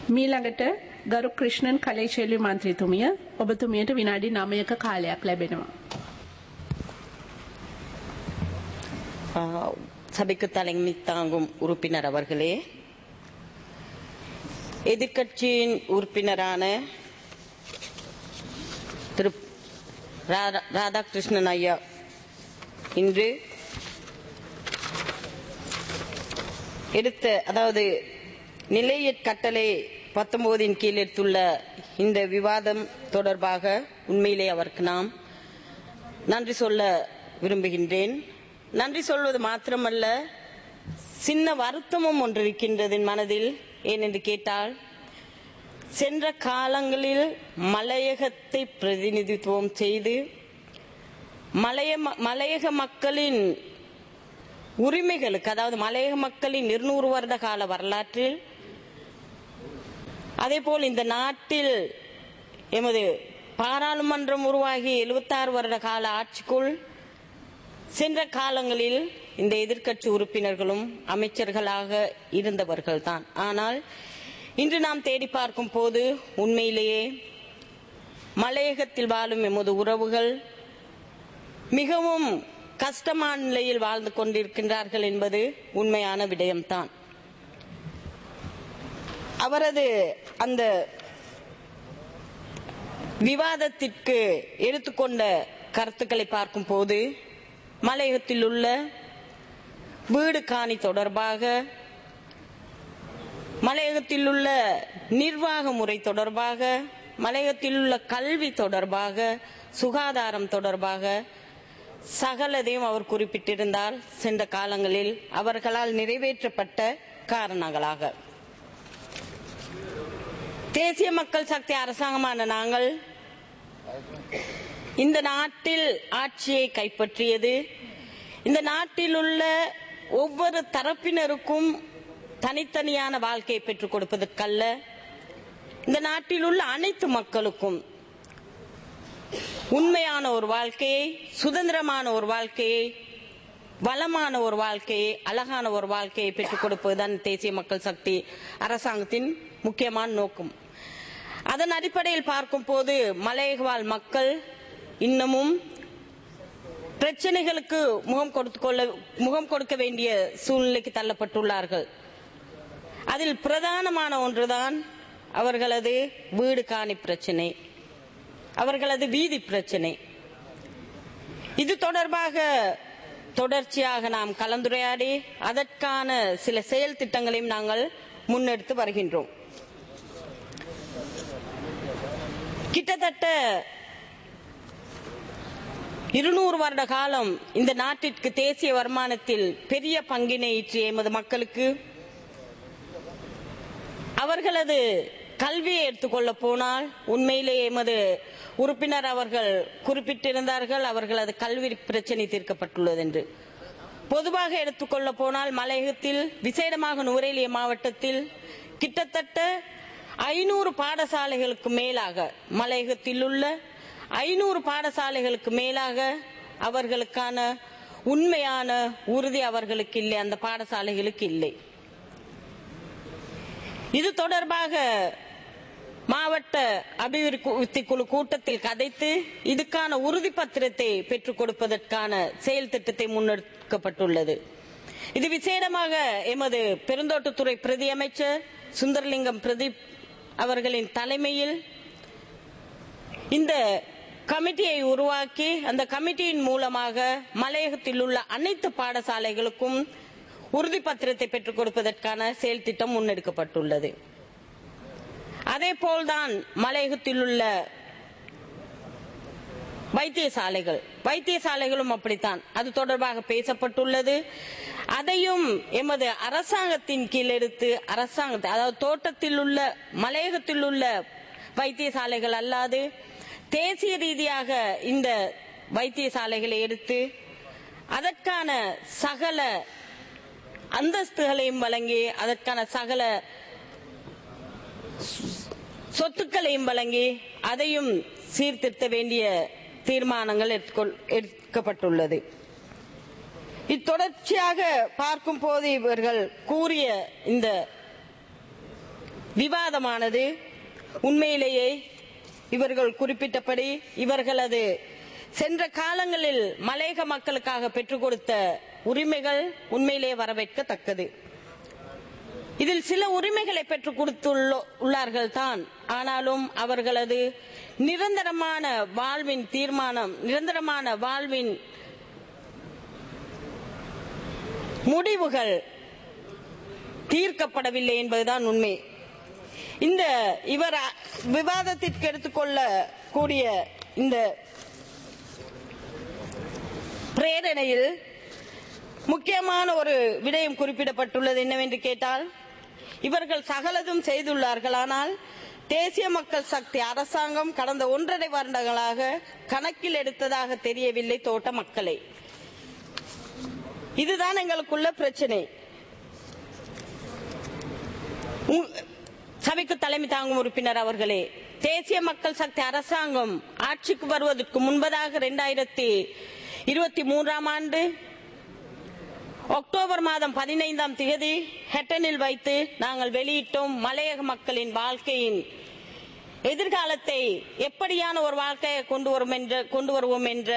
මීළඟට ගරු ක්‍රිෂ්ණන් කලේශේලි මන්ත්‍රීතුමිය ඔබතුමියට විනාඩි 9ක කාලයක් ලැබෙනවා. ஆ, சபைக்கு தலைமை தாங்கும் உறுப்பினர் அவர்களே எதிர்க்கட்சியின் உறுப்பினரான திரு ராதா- ராதாகிருஷ்ணன் ஐயா இன்று எடுத்த அதாவது நிலைய கட்டளை பத்தொன்பதின் கீழ் எடுத்துள்ள இந்த விவாதம் தொடர்பாக உண்மையிலே அவருக்கு நாம் நன்றி சொல்ல விரும்புகின்றேன் நன்றி சொல்வது மாத்திரமல்ல சின்ன வருத்தமும் ஒன்று இருக்கின்றது என் மனதில் ஏனென்று கேட்டால் சென்ற காலங்களில் மலையகத்தை பிரதிநிதித்துவம் செய்து மலைய மலையக மக்களின் உரிமைகளுக்கு அதாவது மலையக மக்களின் இருநூறு வருட கால வரலாற்றில் அதேபோல் இந்த நாட்டில் எமது பாராளுமன்றம் உருவாகி 76 வருட கால ஆட்சிக்குள் சென்ற காலங்களில் இந்த எதிர்க்கட்சி உறுப்பினர்களும் அமைச்சர்களாக இருந்தவர்கள்தான் ஆனால் இன்று நாம் தேடி பார்க்கும் போது உண்மையிலேயே மலையகத்தில் வாழும் எமது உறவுகள் மிகவும் கஷ்டமான நிலையில் வாழ்ந்து கொண்டிருக்கின்றார்கள் என்பது உண்மையான விடயம்தான் அவரது அந்த விவாதத்திற்கு எடுத்துக்கொண்ட கருத்துக்களை பார்க்கும் போது மலையகத்தில் உள்ள வீடு காணி தொடர்பாக மலையகத்தில் உள்ள நிர்வாக முறை தொடர்பாக மலையகத்தில் உள்ள கல்வி தொடர்பாக சுகாதாரம் தொடர்பாக சகலதையும் அவர் குறிப்பிட்டிருந்தால் சென்ற காலங்களில் அவர்களால் நிறைவேற்றப்பட்ட காரணங்களாக தேசிய மக்கள் சக்தி அரசாங்கமான நாங்கள் இந்த நாட்டில் ஆட்சியை கைப்பற்றியது இந்த நாட்டில் உள்ள ஒவ்வொரு தரப்பினருக்கும் தனித்தனியான வாழ்க்கையை பெற்றுக் கொடுப்பதற்கல்ல இந்த நாட்டில் உள்ள அனைத்து மக்களுக்கும் உண்மையான ஒரு வாழ்க்கையை சுதந்திரமான ஒரு வாழ்க்கையை வளமான ஒரு வாழ்க்கையை அழகான ஒரு வாழ்க்கையை பெற்றுக் கொடுப்பதுதான் தேசிய மக்கள் சக்தி அரசாங்கத்தின் முக்கியமான நோக்கம் அதன் அடிப்படையில் பார்க்கும் போது மலையக வாழ் மக்கள் இன்னமும் பிரச்சனைகளுக்கு முகம் கொடுத்து கொள்ள முகம் கொடுக்க வேண்டிய சூழ்நிலைக்கு தள்ளப்பட்டுள்ளார்கள் அதில் பிரதானமான ஒன்றுதான் அவர்களது வீடு காணி பிரச்சனை அவர்களது வீதி பிரச்சனை இது தொடர்பாக தொடர்ச்சியாக நாம் கலந்துரையாடி அதற்கான சில செயல் திட்டங்களையும் நாங்கள் முன்னெடுத்து வருகின்றோம் கிட்டத்தட்ட இருநூறு வருட காலம் இந்த நாட்டிற்கு தேசிய வருமானத்தில் பெரிய பங்கினை ஈற்றிய எமது மக்களுக்கு அவர்களது கல்வியை எடுத்துக்கொள்ள போனால் உண்மையிலே எமது உறுப்பினர் அவர்கள் குறிப்பிட்டிருந்தார்கள் அவர்களது கல்வி பிரச்சனை தீர்க்கப்பட்டுள்ளது என்று பொதுவாக எடுத்துக்கொள்ள போனால் மலையகத்தில் விசேடமாக நுவரேலிய மாவட்டத்தில் கிட்டத்தட்ட ஐநூறு பாடசாலைகளுக்கு மேலாக மலையகத்தில் உள்ள ஐநூறு பாடசாலைகளுக்கு மேலாக அவர்களுக்கான உண்மையான உறுதி அவர்களுக்கு இல்லை அந்த பாடசாலைகளுக்கு இல்லை இது தொடர்பாக மாவட்ட அபிவிருத்தி குழு கூட்டத்தில் கதைத்து இதுக்கான உறுதி பத்திரத்தை பெற்றுக் கொடுப்பதற்கான செயல் திட்டத்தை முன்னெடுக்கப்பட்டுள்ளது இது விசேடமாக எமது பெருந்தோட்டத்துறை பிரதி அமைச்சர் சுந்தரலிங்கம் பிரதீப் அவர்களின் தலைமையில் இந்த கமிட்டியை உருவாக்கி அந்த கமிட்டியின் மூலமாக மலையகத்தில் உள்ள அனைத்து பாடசாலைகளுக்கும் உறுதி பத்திரத்தை பெற்றுக் கொடுப்பதற்கான செயல் திட்டம் முன்னெடுக்கப்பட்டுள்ளது அதே போல்தான் மலையகத்தில் உள்ள வைத்தியசாலைகள் வைத்தியசாலைகளும் அப்படித்தான் அது தொடர்பாக பேசப்பட்டுள்ளது அதையும் எமது அரசாங்கத்தின் கீழ் எடுத்து அரசாங்கத்தை அதாவது தோட்டத்தில் உள்ள மலையகத்தில் உள்ள வைத்தியசாலைகள் அல்லாது தேசிய ரீதியாக இந்த வைத்தியசாலைகளை எடுத்து அதற்கான சகல அந்தஸ்துகளையும் வழங்கி அதற்கான சகல சொத்துக்களையும் வழங்கி அதையும் சீர்திருத்த வேண்டிய தீர்மானங்கள் எடுத்துக்கொள்- எடுக்கப்பட்டுள்ளது இத்தொடர்ச்சியாக பார்க்கும் போது இவர்கள் கூறிய இந்த விவாதமானது உண்மையிலேயே இவர்கள் குறிப்பிட்டபடி இவர்களது சென்ற காலங்களில் மலையக மக்களுக்காக பெற்றுக் கொடுத்த உரிமைகள் உண்மையிலே வரவேற்கத்தக்கது இதில் சில உரிமைகளை பெற்றுக் கொடுத்துள்ளோ உள்ளார்கள் தான் ஆனாலும் அவர்களது நிரந்தரமான வாழ்வின் தீர்மானம் நிரந்தரமான வாழ்வின் முடிவுகள் தீர்க்கப்படவில்லை என்பதுதான் உண்மை இந்த இவர் அ- விவாதத்திற்கு எடுத்துக்கொள்ள கூடிய இந்த பிரேரணையில் முக்கியமான ஒரு விடயம் குறிப்பிடப்பட்டுள்ளது என்னவென்று கேட்டால் இவர்கள் சகலதும் செய்துள்ளார்கள் ஆனால் தேசிய மக்கள் சக்தி அரசாங்கம் கடந்த ஒன்றரை வருடங்களாக கணக்கில் எடுத்ததாக தெரியவில்லை தோட்ட மக்களை இதுதான் எங்களுக்குள்ள பிரச்சனை உங்- சபைக்கு தலைமை தாங்கும் உறுப்பினர் அவர்களே தேசிய மக்கள் சக்தி அரசாங்கம் ஆட்சிக்கு வருவதற்கு முன்பதாக இரண்டாயிரத்தி இருபத்தி மூன்றாம் ஆண்டு அக்டோபர் மாதம் பதினைந்தாம் தேதி ஹெட்டனில் வைத்து நாங்கள் வெளியிட்டோம் மலையக மக்களின் வாழ்க்கையின் எதிர்காலத்தை எப்படியான ஒரு வாழ்க்கையை கொண்டு வரும் என்ற கொண்டு வருவோம் என்ற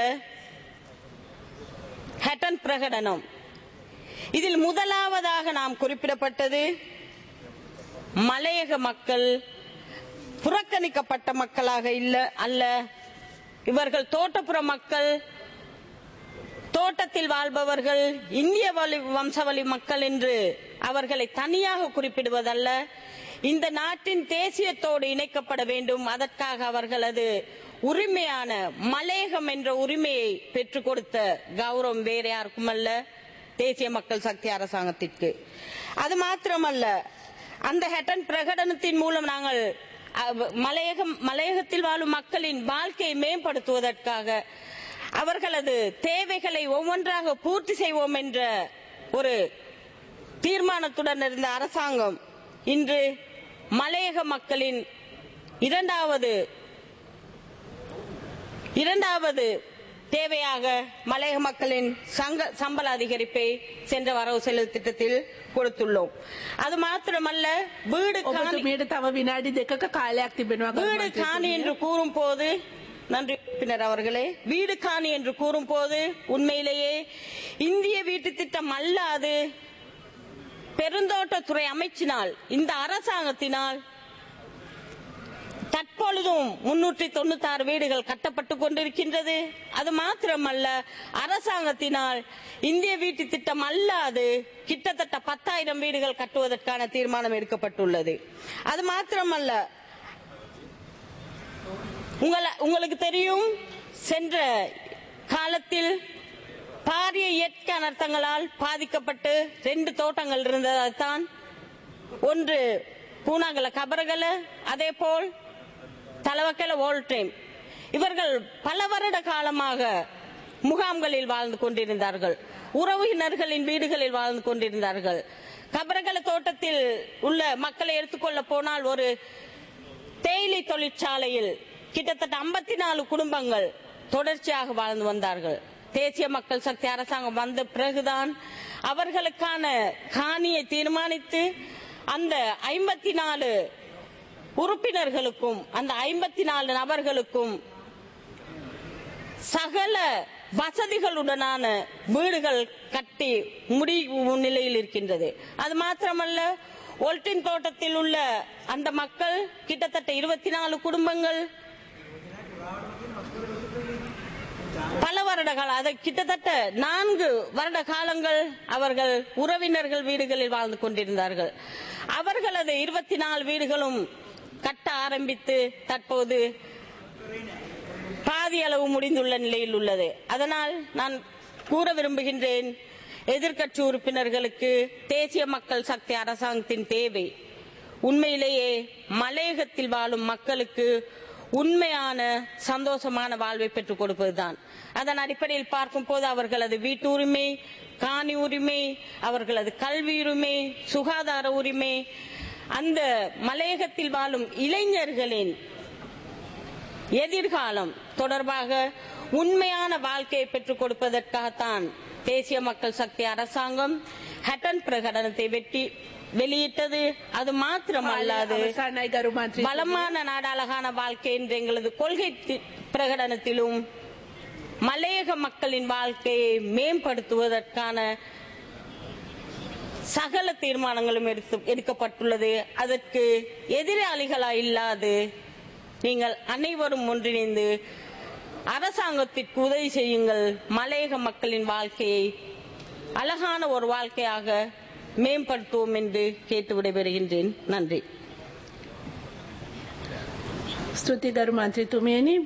ஹெட்டன் பிரகடனம் இதில் முதலாவதாக நாம் குறிப்பிடப்பட்டது மலையக மக்கள் புறக்கணிக்கப்பட்ட மக்களாக இல்ல அல்ல இவர்கள் தோட்டப்புற மக்கள் தோட்டத்தில் வாழ்பவர்கள் இந்திய வழி வம்சவழி மக்கள் என்று அவர்களை தனியாக குறிப்பிடுவதல்ல இந்த நாட்டின் தேசியத்தோடு இணைக்கப்பட வேண்டும் அதற்காக அவர்களது உரிமையான மலேகம் என்ற உரிமையை பெற்றுக் கொடுத்த கௌரவம் வேற யாருக்கும் அல்ல தேசிய மக்கள் சக்தி அரசாங்கத்திற்கு அது மாத்திரமல்ல அந்த ஹெட்டன் பிரகடனத்தின் மூலம் நாங்கள் அஹ், மலையகம் மலையகத்தில் வாழும் மக்களின் வாழ்க்கையை மேம்படுத்துவதற்காக அவர்களது தேவைகளை ஒவ்வொன்றாக பூர்த்தி செய்வோம் என்ற ஒரு தீர்மானத்துடன் இருந்த அரசாங்கம் இன்று மலையக மக்களின் இரண்டாவது இரண்டாவது தேவையாக மலையக மக்களின் சங்க சம்பள அதிகரிப்பை சென்ற வரவு செலவு திட்டத்தில் கொடுத்துள்ளோம் அது மாத்திரமல்ல வீடு காணி ඔබතුමියට තව විනාඩි දෙකක කාලයක් තිබෙනවා ගරු வீடு காணி මන්ත්‍රීතුමිය. என்று கூறும் போது நன்றி உறுப்பினர் அவர்களே வீடு காணி என்று கூறும் போது உண்மையிலேயே இந்திய வீட்டு திட்டம் அல்லாது பெருந்தோட்டத்துறை அமைச்சினால் இந்த அரசாங்கத்தினால் தற்பொழுதும் முன்னூற்றி தொண்ணூத்தி ஆறு வீடுகள் கட்டப்பட்டு கொண்டிருக்கின்றது அது மாத்திரமல்ல அரசாங்கத்தினால் இந்திய வீட்டு திட்டம் அல்லாது கிட்டத்தட்ட பத்தாயிரம் வீடுகள் கட்டுவதற்கான தீர்மானம் எடுக்கப்பட்டுள்ளது அது மாத்திரமல்ல உங்கள- உங்களுக்கு தெரியும் சென்ற காலத்தில் பாரிய இயற்கை அனர்த்தங்களால் பாதிக்கப்பட்டு ரெண்டு தோட்டங்கள் இருந்ததான் ஒன்று பூனாங்கல கபரகல அதே போல் தலவக்கல வோல்டேம் இவர்கள் பல வருட காலமாக முகாம்களில் வாழ்ந்து கொண்டிருந்தார்கள் உறவினர்களின் வீடுகளில் வாழ்ந்து கொண்டிருந்தார்கள் கபரகல தோட்டத்தில் உள்ள மக்களை எடுத்துக்கொள்ள போனால் ஒரு தேயிலை தொழிற்சாலையில் கிட்டத்தட்ட 54 நாலு குடும்பங்கள் தொடர்ச்சியாக வாழ்ந்து வந்தார்கள் தேசிய மக்கள் சக்தி அரசாங்கம் வந்த பிறகுதான் அவர்களுக்கான காணியை தீர்மானித்து அந்த ஐம்பத்தி நாலு உறுப்பினர்களுக்கும் அந்த ஐம்பத்தி நாலு நபர்களுக்கும் சகல வசதிகளுடனான வீடுகள் கட்டி முடிவு நிலையில் இருக்கின்றது அது மாத்திரமல்ல ஒல்டின் தோட்டத்தில் உள்ள அந்த மக்கள் கிட்டத்தட்ட இருபத்தி நாலு குடும்பங்கள் பல வருட காலம் அதை கிட்டத்தட்ட நான்கு வருட காலங்கள் அவர்கள் உறவினர்கள் வீடுகளில் வாழ்ந்து கொண்டிருந்தார்கள் அவர்களது இருபத்தி நாலு வீடுகளும் கட்ட ஆரம்பித்து தற்போது பாதி அளவு முடிந்துள்ள நிலையில் உள்ளது அதனால் நான் கூற விரும்புகின்றேன் எதிர்க்கட்சி உறுப்பினர்களுக்கு தேசிய மக்கள் சக்தி அரசாங்கத்தின் தேவை உண்மையிலேயே மலையகத்தில் வாழும் மக்களுக்கு உண்மையான சந்தோஷமான வாழ்வை பெற்றுக் கொடுப்பதுதான் அதன் அடிப்படையில் பார்க்கும் போது அவர்களது வீட்டு உரிமை காணி உரிமை அவர்களது கல்வி உரிமை சுகாதார உரிமை அந்த மலையகத்தில் வாழும் இளைஞர்களின் எதிர்காலம் தொடர்பாக உண்மையான வாழ்க்கையை பெற்றுக் கொடுப்பதற்காகத்தான் தேசிய மக்கள் சக்தி அரசாங்கம் ஹட்டன் பிரகடனத்தை வெட்டி வெளியிட்டது அது மாத்திரமல்லாது අවසානයි ගරු මන්ත්‍රී வளமான நாடு அழகான வாழ்க்கை என்ற எங்களது கொள்கை தி- பிரகடனத்திலும் மலையக மக்களின் வாழ்க்கையை மேம்படுத்துவதற்கான சகல தீர்மானங்களும் எடுத்து எடுக்கப்பட்டுள்ளது அதற்கு எதிராளிகளா இல்லாது நீங்கள் அனைவரும் ஒன்றிணைந்து அரசாங்கத்திற்கு உதவி செய்யுங்கள் மலையக மக்களின் வாழ்க்கையை அழகான ஒரு வாழ்க்கையாக மேம்படுத்துவோம் என்று கேட்டு விடைபெறுகின்றேன் நன்றி ස්තුති ගරු මන්ත්‍රීතුමියනි